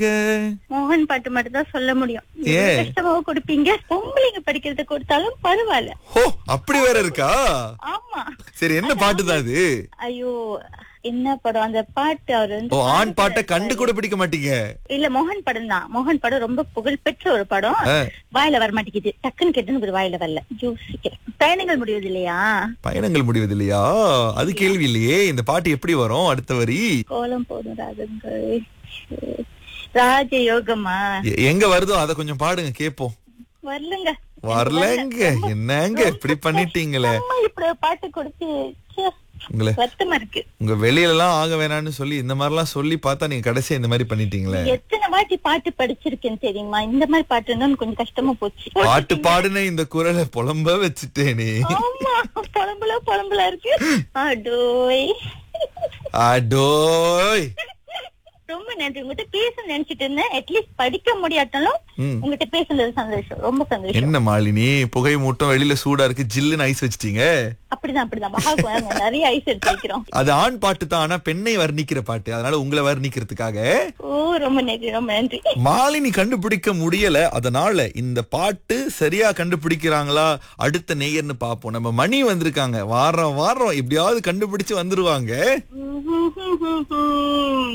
மோகன் பாட்டு மட்டும் தான் சொல்ல முடியும் ஏன்? எவ்வளவு கஷ்டமாவோ கொடுப்பீங்க பொம்பளைங்க படிக்கிறது கொடுத்தாலும் பரவாயில்ல ஹோ அப்படி வேற இருக்கா ஆமா சரி என்ன பாட்டு தான் அது ஐயோ என்ன படம் அந்த பாட்டு அவர் வந்து ஓ ஆண் பாட்டை பாடியிருப்பாரு. கண்டு கூட பிடிக்க மாட்டீங்க இல்ல மோகன் படம் தான் மோகன் படம் ரொம்ப புகழ்பெற்ற ஒரு படம் ஆ. வாயில வர மாட்டேங்குது டக்குன்னு கேட்டுன்னு ஒரு வாயில வரல யோசிக்கிறேன் பயணங்கள் முடிவது இல்லையா பயணங்கள் முடிவது இல்லையா அது கேள்வி இல்லையே இந்த பாட்டு எப்படி வரும் அடுத்த வரி கோலம் போதும் ராகங்கள் ராஜ யோகமா எ- எங்க வருதோ அத கொஞ்சம் பாடுங்க கேப்போம் வரலங்க வரலங்க என்னங்க இப்படி பண்ணிட்டீங்களே அம்மா இப்படி ஒரு பாட்டு கொடுத்து ச்சே, உங்களை வருத்தமா இருக்கு உங்க வெளியில எல்லாம் ஆக வேணாம்னு சொல்லி இந்த மாதிரி எல்லாம் சொல்லி பார்த்தா நீங்க கடைசியா இந்த மாதிரி பண்ணிட்டீங்களே எத்தனை வாட்டி பாட்டு படிச்சிருக்கேன் தெரியுமா இந்த மாதிரி பாட்டு இருந்தா கொஞ்சம் கஷ்டமா போச்சு பாட்டு பாடுன இந்த குரலை புலம்ப வச்சுட்டேனே ஆமா புலம்புல புலம்புல இருக்கு அடோய் அடோய் ரொம்ப நன்றி உங்ககிட்ட பேச நினைச்சிட்டு இருந்தேன் அட்லீஸ்ட் படிக்க முடியாட்டாலும் ம். உங்ககிட்ட பேசுனது சந்தோஷம் ரொம்ப சந்தோஷம் என்ன மாலினி புகை மூட்டம் வெளியில சூடா இருக்கு ஜில்லுன்னு ஐஸ் வச்சிட்டீங்க அப்படிதான் அப்படிதான் மகாக்கு வாங்க நிறைய ஐஸ் எடுத்து வைக்கிறோம் அது ஆண் பாட்டு தான் ஆனா பெண்ணை வர்ணிக்கிற பாட்டு அதனால உங்களை வர்ணிக்கிறதுக்காக ஓ ரொம்ப நன்றி ரொம்ப நன்றி மாலினி கண்டுபிடிக்க முடியல அதனால இந்த பாட்டு சரியா கண்டுபிடிக்கிறாங்களா அடுத்த நேயர்னு பாப்போம் நம்ம மணி வந்திருக்காங்க வாரம் வாரம் எப்படியாவது கண்டுபிடிச்சு வந்துருவாங்க ம்ஹும்.